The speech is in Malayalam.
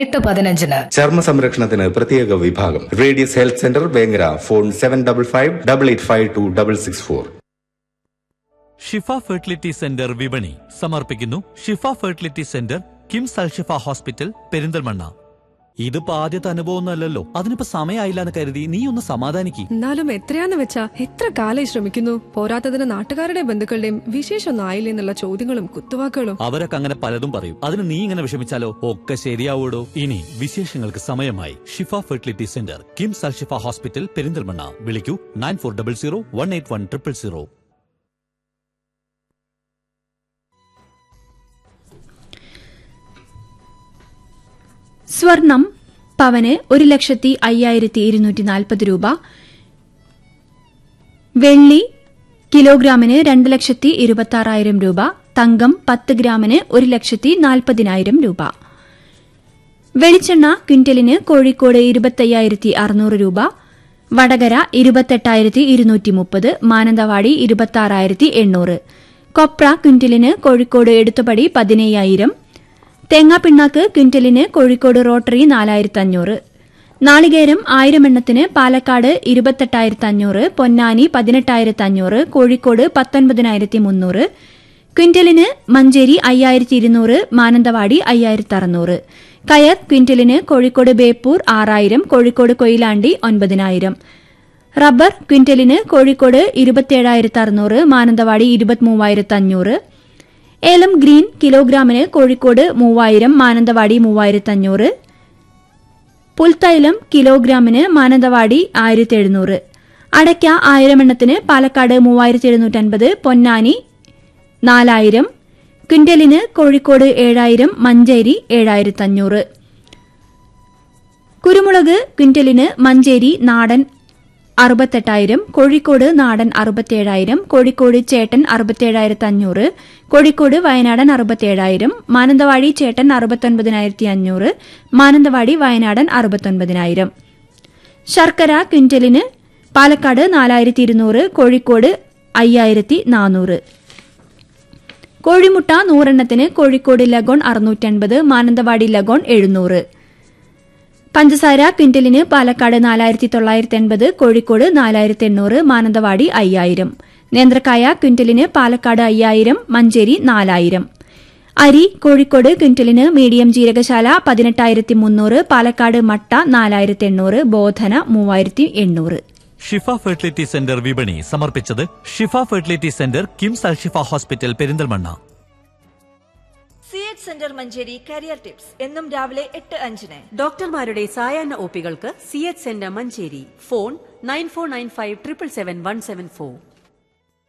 എട്ട് പതിനഞ്ചിന് ചർമ്മ സംരക്ഷണത്തിന് പ്രത്യേക വിഭാഗം Radius health center Vengara phone seven double five double eight five two double six four Shifa fertility center വിപണി സമർപ്പിക്കുന്നു Shifa fertility center KIMS Alshifa hospital Perinthalmanna ഇതിപ്പോ ആദ്യത്തെ അനുഭവമൊന്നുമല്ലല്ലോ അതിനിപ്പോ സമയമായില്ല എന്ന് കരുതി നീ ഒന്ന് സമാധാനിക്ക് എന്നാലും എത്രയാന്ന് വെച്ചാ എത്ര കാലായി ശ്രമിക്കുന്നു പോരാത്തതിന് നാട്ടുകാരുടെയും ബന്ധുക്കളുടെയും വിശേഷമൊന്നും ആയില്ലേ എന്നുള്ള ചോദ്യങ്ങളും കുത്തുവാക്കുകളും അവരൊക്കെ അങ്ങനെ പലതും പറയും അതിന് നീ ഇങ്ങനെ വിഷമിച്ചാലോ ഒക്കെ ശരിയാവൂടോ ഇനി വിശേഷങ്ങൾക്ക് സമയമായി Shifa fertility center KIMS Alshifa hospital Perinthalmanna വിളിക്കൂ nine four double zero one eight one triple zero സ്വർണം പവന് ഒരു ലക്ഷത്തി അയ്യായിരത്തി ഇരുന്നൂറ്റി നാൽപ്പത് രൂപ വെള്ളി കിലോഗ്രാമിന് രണ്ട് ലക്ഷത്തി ഇരുപത്തി ആറായിരം രൂപ തങ്കം പത്ത് ഗ്രാമിന് ഒരു ലക്ഷത്തി നാൽപ്പതിനായിരം രൂപ വെളിച്ചെണ്ണ ക്വിന്റലിന് കോഴിക്കോട് ഇരുപത്തയ്യായിരത്തി അറുന്നൂറ് രൂപ വടകര ഇരുപത്തെട്ടായിരത്തി ഇരുന്നൂറ്റി മുപ്പത് മാനന്തവാടി ഇരുപത്തി എണ്ണൂറ് കൊപ്ര ക്വിന്റലിന് കോഴിക്കോട് എടുത്തുപടി പതിനയ്യായിരം തേങ്ങാപ്പിണ്ണാക്ക് ക്വിന്റലിന് കോഴിക്കോട് റോട്ടറി നാലായിരത്തി അഞ്ഞൂറ് നാളികേരം ആയിരം എണ്ണത്തിന് പാലക്കാട് ഇരുപത്തെട്ടായിരത്തി അഞ്ഞൂറ് പൊന്നാനി പതിനെട്ടായിരത്തി അഞ്ഞൂറ് കോഴിക്കോട് പത്തൊൻപതിനായിരത്തി മുന്നൂറ് ക്വിന്റലിന് മഞ്ചേരി അയ്യായിരത്തി ഇരുന്നൂറ് മാനന്തവാടി അയ്യായിരത്തി അറുന്നൂറ് കയർ ക്വിന്റലിന് കോഴിക്കോട് ബേപ്പൂർ ആറായിരം കോഴിക്കോട് കൊയിലാണ്ടി ഒൻപതിനായിരം റബ്ബർ ക്വിന്റലിന് കോഴിക്കോട് ഇരുപത്തിയേഴായിരത്തി അറുന്നൂറ് മാനന്തവാടി ഇരുപത്തിമൂവായിരത്തി അഞ്ഞൂറ് ഏലം ഗ്രീൻ കിലോഗ്രാമിന് കോഴിക്കോട് മൂവായിരം മാനന്തവാടി മൂവായിരത്തി അഞ്ഞൂറ് പുൽത്തൈലം കിലോഗ്രാമിന് മാനന്തവാടി ആയിരത്തി എഴുന്നൂറ് അടയ്ക്ക ആയിരം എണ്ണത്തിന് പാലക്കാട് മൂവായിരത്തി എഴുന്നൂറ്റൻപത് പൊന്നാനി നാലായിരം ക്വിന്റലിന് കോഴിക്കോട് ഏഴായിരം മഞ്ചേരി ഏഴായിരത്തി അഞ്ഞൂറ് കുരുമുളക് ക്വിന്റലിന് മഞ്ചേരി നാടൻ അറുപത്തെട്ടായിരം കോഴിക്കോട് നാടൻ അറുപത്തിയേഴായിരം കോഴിക്കോട് ചേട്ടൻ അറുപത്തിയേഴായിരത്തി അഞ്ഞൂറ് കോഴിക്കോട് വയനാടൻ അറുപത്തിയേഴായിരം മാനന്തവാടി ചേട്ടൻ അറുപത്തൊൻപതിനായിരത്തി അഞ്ഞൂറ് മാനന്തവാടി വയനാടൻ അറുപത്തൊൻപതിനായിരം ശർക്കര ക്വിന്റലിന് പാലക്കാട് നാലായിരത്തി ഇരുന്നൂറ് കോഴിക്കോട് അയ്യായിരത്തി നാനൂറ് കോഴിമുട്ട നൂറെണ്ണത്തിന് കോഴിക്കോട് ലഗോൺ അറുന്നൂറ്റൻപത് മാനന്തവാടി ലഗോൺ എഴുന്നൂറ് പഞ്ചസാര ക്വിന്റലിന് പാലക്കാട് നാലായിരത്തി തൊള്ളായിരത്തി എൺപത് കോഴിക്കോട് നാലായിരത്തി എണ്ണൂറ് മാനന്തവാടി അയ്യായിരം നേന്ത്രക്കായ ക്വിന്റലിന് പാലക്കാട് അയ്യായിരം മഞ്ചേരി നാലായിരം അരി കോഴിക്കോട് ക്വിന്റലിന് മീഡിയം ജീരകശാല പതിനെട്ടായിരത്തി മുന്നൂറ് പാലക്കാട് മട്ട നാലായിരത്തി എണ്ണൂറ് ബോധന മൂവായിരത്തി എണ്ണൂറ് ഷിഫ ഫെർട്ടിലിറ്റി സെന്റർ വിപണി സമർപ്പിച്ചത് Shifa fertility center KIMS Alshifa hospital Perinthalmanna C H center Manjeri career tips എന്നും രാവിലെ എട്ട് അഞ്ചിന് ഡോക്ടർമാരുടെ സായാഹ്ന ഒപികൾക്ക് C H center Manjeri phone nine four nine five triple seven one seven four